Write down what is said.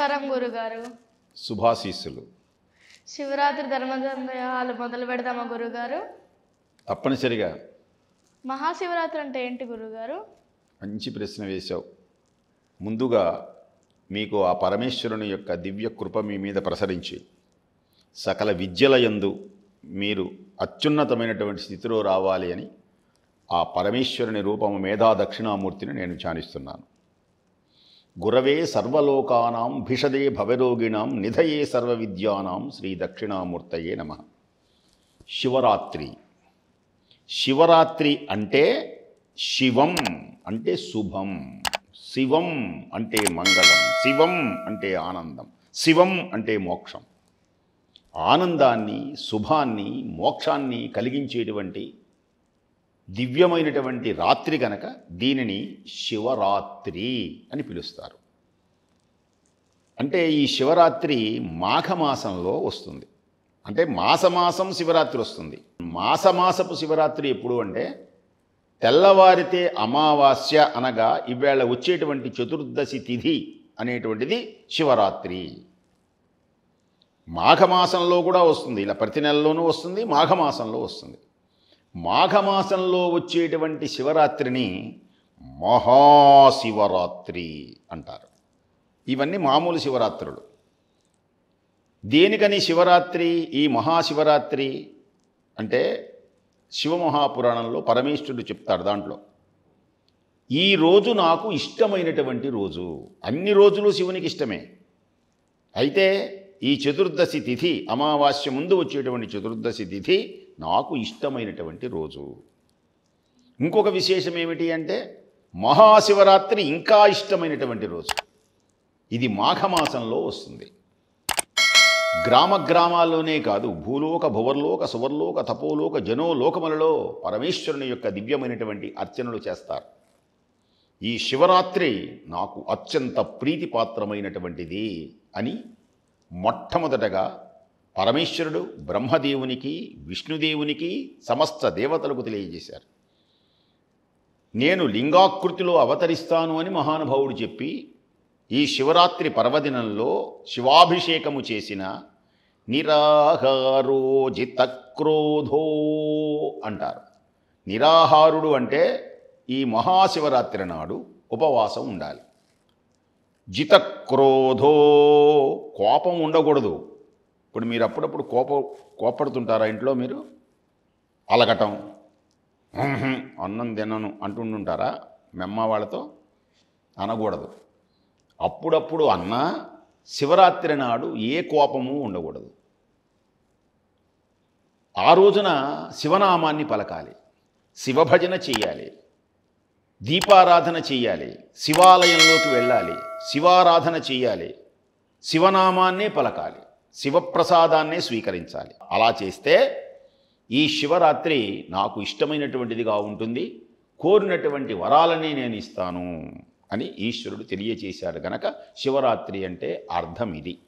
నమస్కారం గురుగారు శుభాశీస్సులు శివరాత్రి ధర్మసందేహాలు మొదలు పెడదామా గురుగారు తప్పనిసరిగా మహాశివరాత్రి అంటే ఏంటి గురుగారు మంచి ప్రశ్న వేశావు ముందుగా మీకు ఆ పరమేశ్వరుని యొక్క దివ్య కృప మీ మీద ప్రసరించి సకల విద్యల యందు మీరు అత్యున్నతమైనటువంటి స్థితిలో రావాలి అని ఆ పరమేశ్వరుని రూపము మేధా దక్షిణామూర్తిని నేను ధ్యానిస్తున్నాను గురవే సర్వలోకానాం భిషదే భవరోగిణాం నిధయే సర్వ విద్యానాం శ్రీ దక్షిణామూర్తయే నమ శివరాత్రి శివరాత్రి అంటే శివం అంటే శుభం శివం అంటే మంగళం శివం అంటే ఆనందం శివం అంటే మోక్షం ఆనందాన్ని శుభాన్ని మోక్షాన్ని కలిగించేటువంటి దివ్యమైనటువంటి రాత్రి కనుక దీనిని శివరాత్రి అని పిలుస్తారు అంటే ఈ శివరాత్రి మాఘమాసంలో వస్తుంది అంటే మాసమాసం శివరాత్రి వస్తుంది మాసమాసపు శివరాత్రి ఎప్పుడు అంటే తెల్లవారితే అమావాస్య అనగా ఇవాళ వచ్చేటువంటి చతుర్దశి తిథి అనేటువంటిది శివరాత్రి మాఘమాసంలో కూడా వస్తుంది ఇలా ప్రతి నెలలోనూ వస్తుంది మాఘమాసంలో వస్తుంది మాఘమాసంలో వచ్చేటువంటి శివరాత్రిని మహాశివరాత్రి అంటారు ఇవన్నీ మామూలు శివరాత్రులు దేనికని శివరాత్రి ఈ మహాశివరాత్రి అంటే శివమహాపురాణంలో పరమేశ్వరుడు చెప్తాడు దాంట్లో ఈ రోజు నాకు ఇష్టమైనటువంటి రోజు అన్ని రోజులు శివునికి ఇష్టమే అయితే ఈ చతుర్దశి తిథి అమావాస్య ముందు వచ్చేటువంటి చతుర్దశి తిథి నాకు ఇష్టమైనటువంటి రోజు ఇంకొక విశేషం ఏమిటి అంటే మహాశివరాత్రి ఇంకా ఇష్టమైనటువంటి రోజు ఇది మాఘమాసంలో వస్తుంది గ్రామ గ్రామాల్లోనే కాదు భూలోక భువర్లోక సువర్లోక తపోలోక జనోలోకములలో పరమేశ్వరుని యొక్క దివ్యమైనటువంటి అర్చనలు చేస్తారు ఈ శివరాత్రి నాకు అత్యంత ప్రీతిపాత్రమైనటువంటిది అని మొట్టమొదటగా పరమేశ్వరుడు బ్రహ్మదేవునికి విష్ణుదేవునికి సమస్త దేవతలకు తెలియజేశారు నేను లింగాకృతిలో అవతరిస్తాను అని మహానుభావుడు చెప్పి ఈ శివరాత్రి పర్వదినంలో శివాభిషేకము చేసిన నిరాహారోజిత క్రోధో అంటారు నిరాహారుడు అంటే ఈ మహాశివరాత్రి నాడు ఉపవాసం ఉండాలి జితక్రోధో కోపం ఉండకూడదు ఇప్పుడు మీరు అప్పుడప్పుడు కోప కోపడుతుంటారా ఇంట్లో మీరు అలగటం "ఉహుం, అన్నం తినను అంటుంటుంటారా మెమ్మ వాళ్ళతో అనకూడదు అప్పుడప్పుడు అన్న శివరాత్రి నాడు ఏ కోపము ఉండకూడదు ఆ రోజున శివనామాన్ని పలకాలి శివభజన చేయాలి దీపారాధన చేయాలి శివాలయంలోకి వెళ్ళాలి శివారాధన చేయాలి శివనామాన్నే పలకాలి శివప్రసాదాన్నే స్వీకరించాలి అలా చేస్తే ఈ శివరాత్రి నాకు ఇష్టమైనటువంటిదిగా ఉంటుంది కోరినటువంటి వరాలనే నేను ఇస్తాను అని ఈశ్వరుడు తెలియచేశాడు గనక శివరాత్రి అంటే అర్థం ఇది